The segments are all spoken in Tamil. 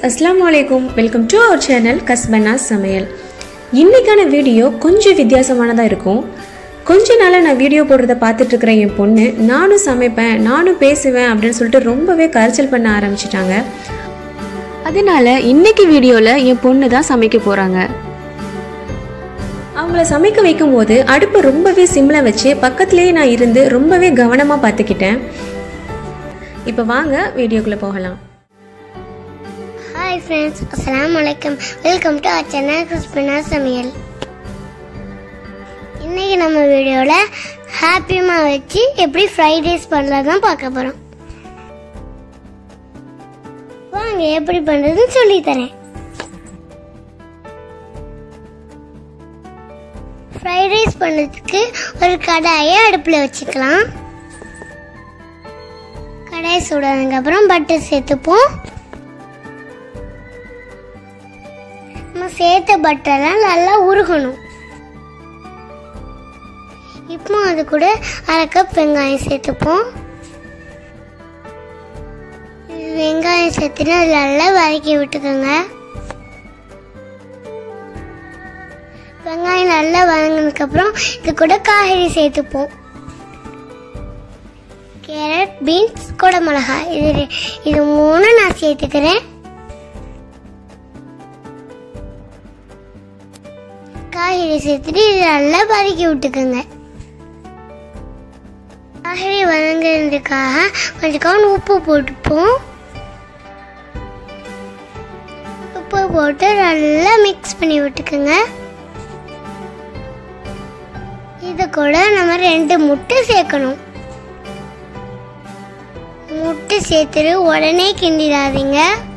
அஸ்ஸலாமு அலைக்கும் வெல்கம் டு அவர் சேனல் கஸ்பனா சமையல் இன்னைக்கான வீடியோ கொஞ்சம் வித்தியாசமானதாக இருக்கும் கொஞ்ச நாளாக நான் வீடியோ போடுறத பார்த்துட்டு இருக்கிற என் பொண்ணு நானும் சமைப்பேன் நானும் பேசுவேன் அப்படின்னு சொல்லிட்டு ரொம்பவே கரைச்சல் பண்ண ஆரம்பிச்சிட்டாங்க அதனால இன்னைக்கு வீடியோவில் என் பொண்ணு தான் சமைக்க போகிறாங்க அவங்கள சமைக்க வைக்கும்போது அடுப்பை ரொம்பவே சிம்மில் வச்சு பக்கத்துலேயே நான் இருந்து ரொம்பவே கவனமாக பார்த்துக்கிட்டேன் இப்போ வாங்க வீடியோக்குள்ளே போகலாம் ஹாய் ஃப்ரெண்ட்ஸ் அஸ்ஸலாமு அலைக்கும் வெல்கம் டு அவர் சேனல் கிறிஸ்பினா சமையல் இன்னைக்கு நம்ம வீடியோவில் ஹாப்பிமா வச்சு எப்படி ஃப்ரைட் ரைஸ் பண்ணலாம் தான் பார்க்க போகிறோம் வாங்க எப்படி பண்ணுறதுன்னு சொல்லித்தரேன் ஃப்ரைட் ரைஸ் பண்ணுறதுக்கு ஒரு கடாயை அடுப்பில் வச்சுக்கலாம் கடாய் சூடானதுக்கப்புறம் பட்டர் சேர்த்துப்போம் நம்ம சேர்த்த பட்டர்லாம் நல்லா உருகணும் இப்போ அது கூட அரை கப் வெங்காயம் சேர்த்துப்போம் இது வெங்காயம் சேர்த்துட்டு அது நல்லா வதக்கி விட்டுக்கோங்க வெங்காயம் நல்லா வதங்கினதுக்கப்புறம் இது கூட காய்கறி சேர்த்துப்போம் கேரட் பீன்ஸ் குடமிளகாய் இது இது மூணு நான் சேர்த்துக்கிறேன் காய்கறி சேர்த்துட்டு இது நல்லா வதக்கி விட்டுக்கோங்க காய்கறி வதங்குறதுக்காக கொஞ்சம் கவுன் உப்பு போட்டுப்போம் உப்பு போட்டு நல்லா மிக்ஸ் பண்ணி விட்டுக்கோங்க இது கூட நம்ம ரெண்டு முட்டை சேர்க்கணும் முட்டை சேர்த்துட்டு உடனே கிண்டிடாதீங்க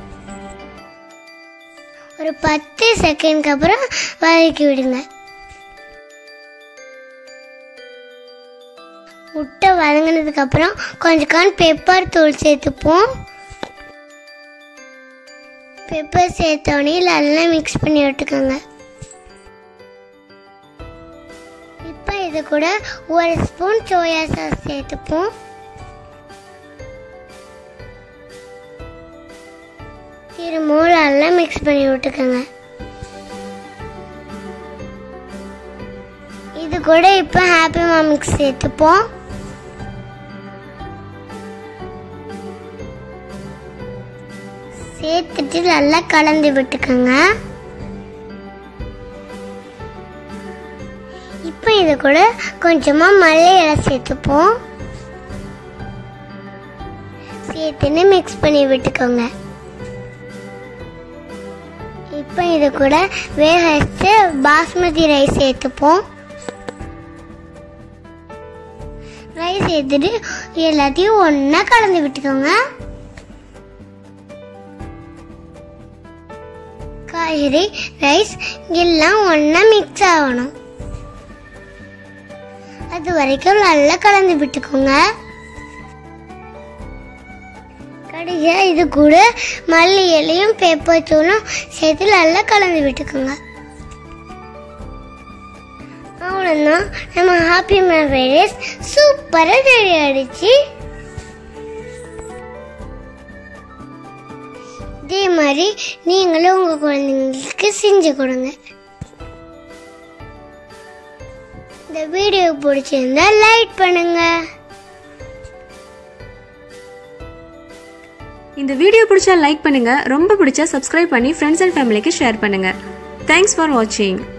ஒரு பத்து செகண்ட்க்கு அப்புறம் வதக்கி விடுங்க முட்டை வதங்கினதுக்கு அப்புறம் கொஞ்சம் கான் பெப்பர் தூள் சேர்த்துப்போம் பெப்பர் சேர்த்தோடனே நல்லா மிக்ஸ் பண்ணி விட்டுக்கோங்க இப்போ இது கூட ஒரு ஸ்பூன் சோயா சாஸ் சேர்த்துப்போம் திரும்பவும் நல்லா மிக்ஸ் பண்ணி விட்டுக்கோங்க இது கூட இப்போ ஹாப்பி மாமிக்ஸ் சேர்த்துப்போம் சேர்த்துட்டு நல்லா கலந்து விட்டுக்கோங்க இப்போ இது கூட கொஞ்சமா மல்லி இலை சேர்த்துப்போம் சேர்த்துன்னு மிக்ஸ் பண்ணி விட்டுக்கோங்க இப்போ இது கூட வேக வச்சு பாஸ்மதி ரைஸ் சேர்த்துப்போம் ரைஸ் சேர்த்துட்டு எல்லாத்தையும் ஒன்றா கலந்து விட்டுக்கோங்க காய்கறி ரைஸ் எல்லாம் ஒன்றா மிக்ஸ் ஆகணும் அது வரைக்கும் நல்லா கலந்து விட்டுக்கோங்க கடைசியாக இது கூட மல்லி இலையும் பேப்பர் தூளும் சேர்த்து நல்லா கலந்து விட்டுக்கோங்க அவ்வளோதான் நம்ம ஹாப்பி மெமரிஸ் சூப்பராக ரெடி ஆயிடுச்சு இதே மாதிரி நீங்களும் உங்கள் குழந்தைங்களுக்கு செஞ்சு கொடுங்க இந்த வீடியோ பிடிச்சிருந்தா லைக் பண்ணுங்கள் இந்த வீடியோ பிடிச்சா லைக் பண்ணுங்க ரொம்ப பிடிச்சா சப்ஸ்கிரைப் பண்ணி ஃப்ரெண்ட்ஸ் அண்ட் ஃபேமிலிக்கு ஷேர் பண்ணுங்க தேங்க்ஸ் ஃபார் வாட்சிங்